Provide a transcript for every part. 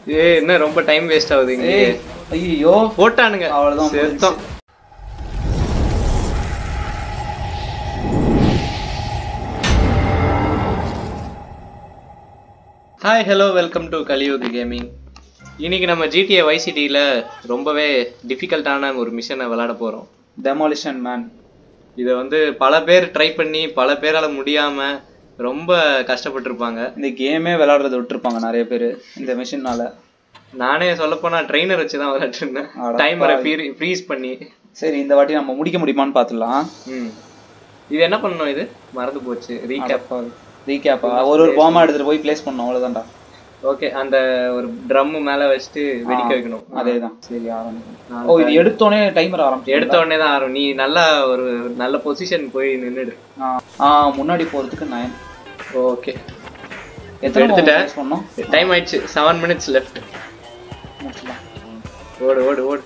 ஏ என்ன ரொம்ப time waste ஆகுது இங்க ஏய் ஐயோ போட்டானுங்க அவ்வளவுதான் செத்தோம் hi hello welcome to Kaliyug gaming இன்னைக்கு நம்ம ஜிடிஏ வைசிட்டியில் ரொம்பவே டிஃபிகல்ட்டான ஒரு மிஷனை விளையாட போகிறோம் டெமாலிஷன் மேன் இதை வந்து பல பேர் ட்ரை பண்ணி பல பேரால் முடியாமல் ரொம்ப கஷ்டப்பட்டிருப்பாங்க இந்த கேமே விளையாடுறத விட்டுருப்பாங்க நிறைய பேர் இந்த மிஷினால நானே சொல்லப்போனால் ட்ரெயினர் வச்சு தான் விளையாட்டுருந்தேன் அட டைமரை ஃப்ரீஸ் பண்ணி சரி இந்த வாட்டி நம்ம முடிக்க முடியுமான்னு பார்த்துடலாம் ம் இது என்ன பண்ணணும் இது மறந்து போச்சு ரீகேப் ரீகேப்பா ஒரு ஒரு பாமா எடுத்துட்டு போய் ப்ளேஸ் பண்ணோம் அவ்வளவுதான்டா ஓகே அந்த ஒரு ட்ரம் மேல வச்சுட்டு வெடிக்க வைக்கணும் அதேதான் சரி ஆரம்பிக்கும் ஓ இது எடுத்தோடனே டைமர் ஆரம்பிச்சு எடுத்த உடனே தான் ஆரம்பி நீ நல்லா ஒரு நல்ல பொசிஷன் போய் நின்னுடு ஆ முன்னாடி போறதுக்கு நைன் ஓகே எத்தனை எடுத்துட்டேன். ப்ளேஸ் பண்ணோம் டைம் ஆயிடுச்சு செவன் மினிட்ஸ் லெஃப்ட் முடிச்சிடலாம் ஓடு ஓடு ஓடு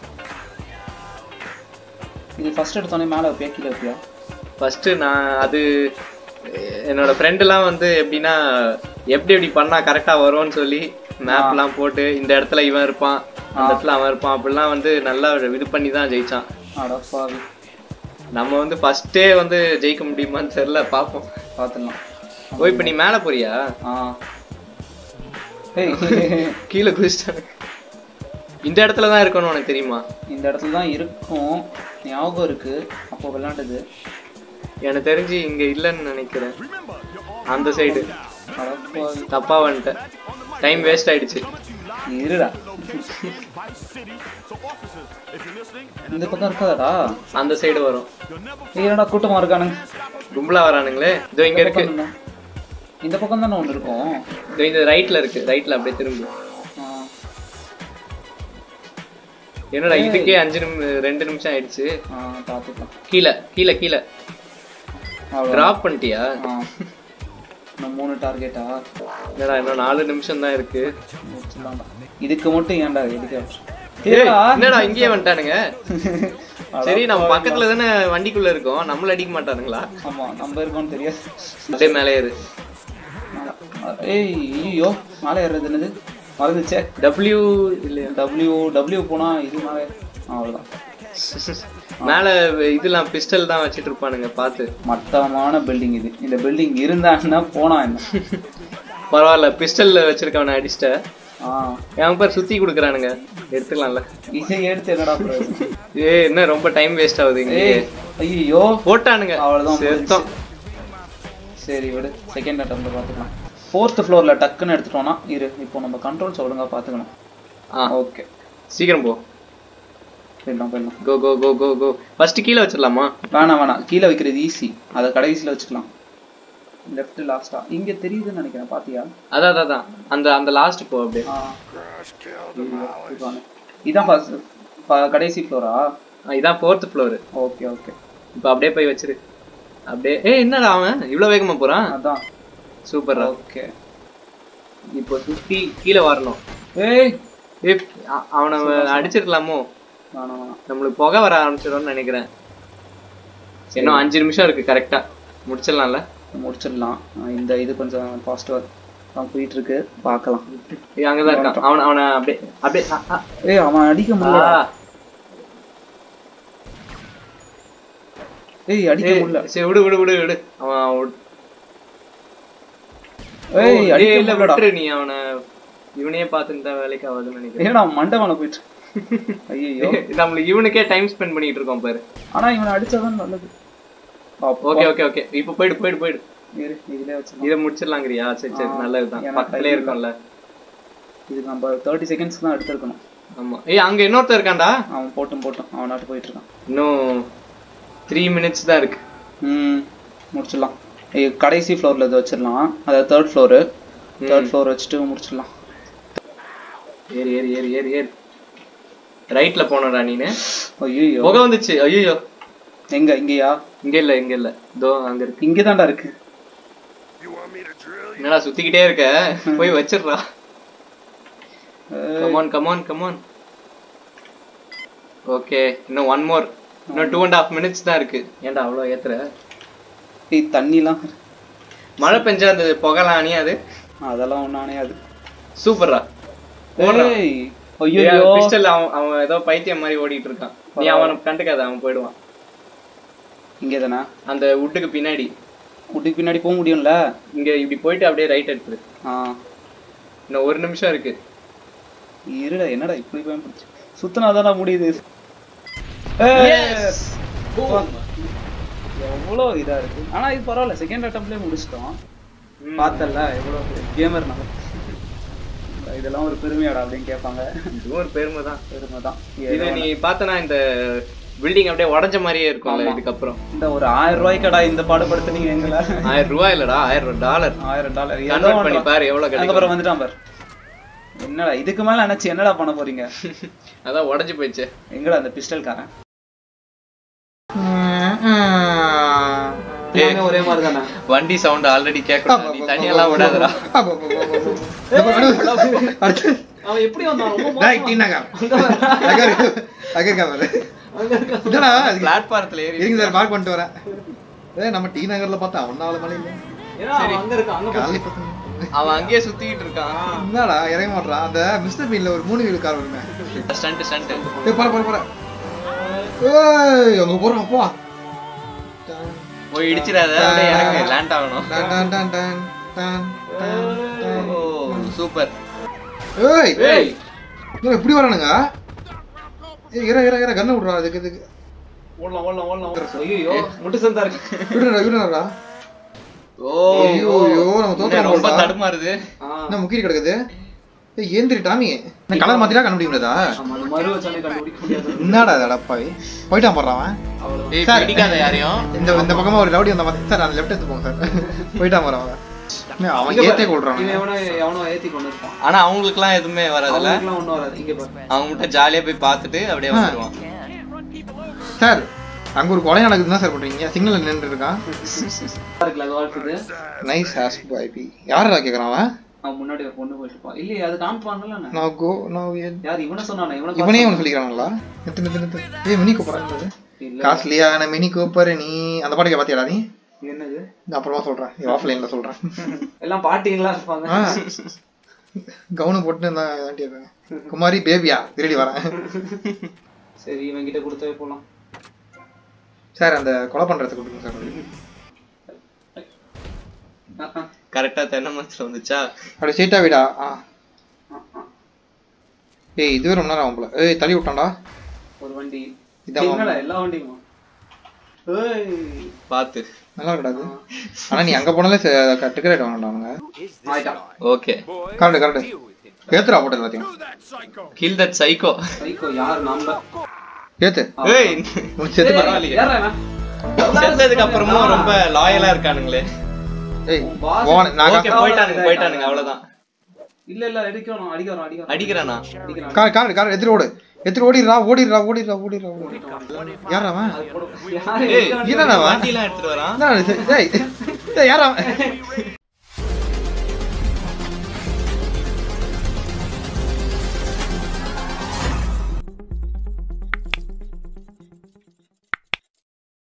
இது ஃபர்ஸ்ட் எடுத்தோடனே மேலே வைப்பியா கீழே வைப்பியா ஃபர்ஸ்ட் நான் அது என்னோட ஃப்ரெண்டுலாம் வந்து எப்படின்னா எப்படி எப்படி பண்ணா கரெக்டா வரும்னு சொல்லி மேப்லாம் போட்டு இந்த இடத்துல இவன் இருப்பான் அந்த இடத்துல அவன் இருப்பான் அப்படிலாம் வந்து நல்லா இது பண்ணி தான் ஜெயிச்சான் அடப்பாவி நம்ம வந்து ஃபர்ஸ்டே வந்து ஜெயிக்க முடியுமான்னு தெரியல பார்ப்போம் பார்த்துடலாம் ஓ இப்போ நீ மேலே போறியா ஆ ஏய் கீழே குதிச்சிட்டாங்க இந்த இடத்துல தான் இருக்கணும் உனக்கு தெரியுமா இந்த இடத்துல தான் இருக்கும் ஞாபகம் இருக்கு அப்போ விளையாண்டது எனக்கு தெரிஞ்சு இங்க இல்லைன்னு நினைக்கிறேன் அந்த சைடு அடப்பாவி தப்பா வந்துட்டேன் டைம் வேஸ்ட் ஆயிடுச்சு இருடா இந்த பக்கம் இருக்காதடா அந்த சைடு வரும் ஏய், என்னடா கூட்டமா இருக்கானுங்க கும்பலா வரானுங்களே இதோ இங்க இருக்கு பக்கம் தானே? இந்த பக்கம் தானே ஒன்று இருக்கும் இதோ இந்த ரைட்ல இருக்கு ரைட்ல அப்படியே திரும்பி ஆ, என்னடா இதுக்கே அஞ்சு நிமிஷம் ரெண்டு நிமிஷம் ஆயிடுச்சு ஆ, பார்த்துக்கலாம் கீழே கீழே கீழே அவ்வளோ டிராப் பண்ணிட்டியா ஆ இன்னும் மூணு டார்கெட்டா என்னடா இன்னும் நாலு நிமிஷம் தான் இருக்கு முடிச்சிடலாம்டா இதுக்கு மட்டும் ஏன்டா எடுக்க ஏய், என்னடா இங்கேயே வந்துட்டானுங்க சரி நம்ம பக்கத்துல தானே வண்டிக்குள்ள இருக்கோம் நம்மள அடிக்க மாட்டானுங்களா ஆமா நம்ம இருக்கோம்னு தெரியாது அப்படியே மேலே ஏறு ஏய் ஐயோ மேலே ஏறுறது என்னது மறந்துச்சே டபிள்யூ இல்லையா டபிள்யூ டபிள்யூ போனா இது மேலே அவ்வளோதான் மேல இதெல்லாம் பிஸ்டல் தான் வச்சிட்டு இருப்பானுங்க பார்த்து மட்டமான பில்டிங் இது இந்த பில்டிங் இருந்தான்னா போனா என்ன பரவாயில்ல பிஸ்டல் வச்சிருக்கவன அடிச்சிட்ட ஆ என் பேர் சுத்தி கொடுக்குறானுங்க எடுத்துக்கலாம்ல இதை எடுத்து என்னடா பிரயோஜனம்? ஏ என்ன ரொம்ப டைம் வேஸ்ட் ஆகுது இங்க ஏய் ஐயோ போட்டானுங்க அவ்வளவுதான் செத்தோம் சரி விடு செகண்ட் அட்டம்ல பார்த்துக்கலாம் ஃபோர்த் ஃப்ளோர்ல டக்குன்னு எடுத்துட்டோம்னா இரு இப்போ நம்ம கண்ட்ரோல்ஸ் ஒழுங்கா பார்த்துக்கணும் ஆ ஓகே சீக்கிரம் போ போயிடலாம் போயிடலாம் கோ கோ கோ கோ கோ ஃபர்ஸ்ட் கீழே வச்சிடலாமா வேணாம் வேணாம் கீழே வைக்கிறது ஈஸி அதை கடைசியில் வச்சுக்கலாம் லெஃப்ட் லாஸ்டா இங்க தெரியுதுன்னு நினைக்கிறேன் பாத்தியா அதான் அதான், அதான் அந்த அந்த லாஸ்ட் போ அப்படியே ஆ. இதுதானே. இதான் ஃபர்ஸ்ட் கடைசி ஃப்ளோரா ஆ, இதான் ஃபோர்த் ஃப்ளோர் ஓகே ஓகே இப்போ அப்படியே போய் வச்சிரு அப்படியே ஏய் என்னடா அவன் இவ்வளவு வேகமா போறான் அதான் சூப்பர்ரா ஓகே இப்போ சுத்தி கீழே வரணும் ஏய் ஏய் அ- அவனை அடிச்சிருக்கலாமோ வேணாம் வேணாம் நம்மளுக்கு புகை வர ஆரம்பிச்சிடும்னு நினைக்கிறேன் இன்னும் அஞ்சு நிமிஷம் இருக்கு கரெக்டா முடிச்சிடலாம்ல முடிச்சிடலாம் ஆ, இந்த இது கொஞ்சம் ஃபாஸ்ட்டாக தான் போயிட்டு இருக்கு பார்க்கலாம் ஏய், அங்கதான் இருக்கான் அவன அவனை அப்படியே அப்படியே அ, அ, ஏய் அவன் அடிக்க ஆ. முடியல ஏய் அடிக்க ஏய், முடியல சரி விடு விடு விடு விடு அவன் விடு. ஏய் ஏய், அடிக்க இல்ல முடியலடா விட்டுரு நீ அவனை இவனையே பார்த்து இந்த வேலைக்கு ஆகுதுன்னு நினைக்கிறேன் ஏடா மண்டை மேல போயிட்டு ஐயோ நம்மளுக்கு இவனுக்கே டைம் ஸ்பெண்ட் பண்ணிட்டு இருக்கோம் பாரு ஆனா இவனை அடிச்சாதான் நல்லது அப்பா, ஓகே ஓகே ஓகே இப்போ போயிடு போயிடு போயிடு இரு இதுலயே வச்சுக்கலாம் இதை முடிச்சிடலாங்கிறியா சரி சரி ஆ, நல்லதுதான் ஏன்னா பக்கத்துலயே time இருக்கும்ல இது நம்ம தேர்ட்டி செகண்ட்ஸ் தான் எடுத்திருக்கணும் ஆமா ஏய் அங்க இன்னொருத்தன் இருக்கான்டா அவன் போட்டும் போட்டும் அவன் நாட்டு போயிட்டு இருக்கான் இன்னும் த்ரீ மினிட்ஸ் தான் இருக்கு ம் முடிச்சிடலாம் ஏய், கடைசி ஃப்ளோர்ல இது வச்சிடலாம் அதாவது தேர்ட் ஃப்ளோரு தேர்ட் ஃப்ளோர் வச்சுட்டு முடிச்சிடலாம் ஏறி ஏறி ஏறி ஏறி ஏறி ரைட்ல போனடா நீனு ஐயோ புகை வந்துச்சு ஐயோ எங்க இங்கயா இங்க இல்ல இங்க இல்ல இதோ அங்க இருக்கு இங்க தான்டா இருக்கு என்னடா சுத்திக்கிட்டே இருக்க போய் வச்சிடுறா கமான் கமான் கமான் ஓகே இன்னும் ஒன் மோர் இன்னும் டூ அண்ட் ஹாஃப் மினிட்ஸ் தான் இருக்கு ஏன்டா அவ்வளோ ஏத்துற ஏய் தண்ணிலாம் மழை பெஞ்சா அந்த புகைலாம் அணியாது அதெல்லாம் ஒன்றும் அணையாது சூப்பர்ரா ஏய் ஐயோ பிஸ்டல் அவன் அவன் ஏதோ பைத்தியம் மாதிரி ஓடிட்டு இருக்கான் நீ அவனை கண்டுக்காத அவன் போயிடுவான் இங்கே தானே அந்த வுட்டுக்கு பின்னாடி வீட்டுக்கு பின்னாடி போக முடியும்ல இங்க இப்படி போயிட்டு அப்படியே ரைட் எடுத்துரு ஆ இன்னும் ஒரு நிமிஷம் இருக்கு இருடா என்னடா இப்படி பயன்படுச்சு சுத்தினா தானே முடியுது Yes! எவ்வளோ இதா இருக்கு ஆனா இது பரவாயில்ல செகண்ட் அட்டம்ப்ட்லேயே முடிச்சிட்டோம் ம். பார்த்தல எவ்வளோ கேமர் நம்ம இதெல்லாம் ஒரு பெருமையாடா அப்படின்னு கேட்பாங்க இதுவும் ஒரு பெருமை தான் பெருமை தான் இது நீ பார்த்தனா இந்த பில்டிங் அப்படியே உடஞ்ச மாதிரியே இருக்கும்ல ஆமா. இதுக்கப்புறம் இந்த ஒரு ஆயிரம் ரூபாய்க்கடா இந்த பாடுபடுத்துனீங்க எங்களை ஆயிரம் ரூபாய் இல்லடா ஆயிரம் டாலர் ஆயிரம் டாலர் கன்வெர்ட் பண்ணி பாரு எவ்வளவு அங்க கிடைக்கும் அப்புறம் வந்துட்டான் பார் என்னடா இதுக்கு மேல நினைச்சு என்னடா பண்ண போறீங்க அதான் உடஞ்சு போயிடுச்சு எங்கடா அந்த பிஸ்டல்காரன் ஏய், எல்லாமே ஒரே மாதிரி தானே வண்டி சவுண்ட் ஆல்ரெடி கேட்கணும் நீ தனியெல்லாம் விடாதடா அடுத்து அவன் எப்படி வந்தான் ரொம்ப டேய், டீ நகர். அங்க இருக்கு. அங்க இருக்கா பாரு. என்னடா, அதுக்கு- பிளாட்பாரத்துல ஏறி இருங்க சார், mark பண்ணிட்டு வரேன். ஏய், நம்ம டி நகர்ல பார்த்தா அவனால மலை இல்ல. ஏன்னா அவன் அங்க இருக்கான் அங்க காலையில பார்த்தா- அவன் அங்கேயே சுத்திக்கிட்டு இருக்கான் என்னடா இறங்க மாட்றான் அந்த மிஸ்டர் பீன்ல ஒரு மூணு வீல் கார் வருமே ஸ்டண்ட் ஸ்டண்ட் ஏய் பாரு பாரு பாரு ஏய் அங்க போறான் அப்பா போய் இடிச்சிடாத அப்படியே எனக்கு லேண்ட் ஆகணும் டன் டன் டன் டன் டன் டன் டன். ஓ சூப்பர் ஏய் ஏய் இவன் இப்படி வரானுங்க ஏய் இற இற இற கண்ணை விடுறா அதுக்கு இதுக்கு ஓடலாம் ஓடலாம் ஓடலாம் ஐயோ முட்டு சந்தா இருக்கு விடுறா விடுறா ஓ ஐயோ ஐயோ நம்ம என்ன தோத்துறோம் ரொம்ப போலடா. தடுமாறுது என்ன முக்கிரி கிடக்குது ஏய் ஏந்திரி டாமி நான் கலர் மாத்திரா கண்டுபிடிக்க முடியாதா ஆமா அந்த மறு வச்சாலே கண்டுபிடிக்க முடியாது என்னடா இது அடப்பாவி போயிட்டான் போடுறான் அவன் அவ்வளவு ஏய் சார். பிடிக்காத யாரையும் இந்த இந்த பக்கமா ஒரு ரவுடி வந்த மாதிரி சார் அந்த லெஃப்ட் எடுத்து போங்க சார் போயிட்டான் போறான் அவன் ஏய், அவன் ஏத்தே கொள்றான் இவன் எவனோ எவனோ ஏத்தி கொண்டு இருப்பான் ஆனா அவங்களுக்குலாம் எதுவுமே வராதுல்ல அவங்களுக்குலாம் ஒண்ணும் வராது இங்க பாரு அவங்க மட்டும் ஜாலியா போய் பார்த்துட்டு அப்படியே ஆ. வந்துருவான் சார் அங்க ஒரு கொலை நடக்குதுன்னு சார் பண்றீங்க சிக்னல் நின்று இருக்கான் இருக்குல்ல அது வாழ்த்துது நைஸ் ஹாஸ் பாய்பி யாரா கேக்குறான் அவன் அவன் முன்னாடி ஒரு பொண்ணு போயிட்டு இருப்பான் இல்லையே அது காமிப்பாங்கல்ல நான். நான் கோ நான் யார் இவனை சொன்னானே இவனை இவனே அவன் சொல்லிக்கிறாங்களா நித்து நித்து நித்து ஏய் மினி கூப்பறான் இல்ல காஸ்ட்லியான மினி கூப்பர் நீ அந்த பாட்டுக்கு பாத்தியாடா நீ என்னது நான் அப்புறமா சொல்றேன் ஆஃப்லைன்ல சொல்றேன் எல்லாம் பாட்டிங்களா இருப்பாங்க ஆ. கவுனு போட்டு நான் தாண்டி இருக்கேன் குமாரி பேபியா திருடி வரேன் சரி இவன் கிட்ட கொடுத்தே போலாம் சார் அந்த கொலை பண்றதுக்கு கொடுங்க சார் ஆ, ஆ, கரெக்டா தென்னை மரத்துல வந்துச்சா அப்படி சீட்டா விடா ஆ ஆ, ஆ. ஏய் இதுவே ரொம்ப நேரம் ஆகும் போல ஏய் தள்ளி விட்டான்டா ஒரு வண்டி இதான் என்னடா எல்லா வண்டியும் ஏய் பாத்து நல்லா இருக்காது ஆனா நீ அங்க போனாலே டிக்கெட் வாங்கிட்டானுங்க ஆயிட்டான் ஓகே கரெக்ட் கரெக்ட் ஏத்துறா போட்டது பாத்தீங்க கில் தட் சைக்கோ சைக்கோ யார் நம்ம ஏத்து ஏய் உனக்கு செத்து பாரு. பரவாயில்லையே. யாரா இவன்? செத்ததுக்கு அப்புறமும் ரொம்ப லாயலா இருக்கானுங்களே ஏய் boss. போன நான் ஓகே போயிட்டானுங்க போயிட்டானுங்க அவ்வளவுதான் இல்ல இல்ல அடிக்கணும் அடிக்கிறோம் அடிக்கிறோம் அடிக்கிறானா அடிக்கிறான் கார் கார் கார் எதிர ஓடு எதிர ஓடிடுறா ஓடிடுறா ஓடிடுறா ஓடிடுறா ஓடிடுறா யாரா அவன் அது போடு. யாரு ஏய் எங்க வண்டி என்னடா அவன்? வண்டிலாம் எடுத்துட்டு வரான் என்ன இது? ஏய் ஏய், யாரா அவன்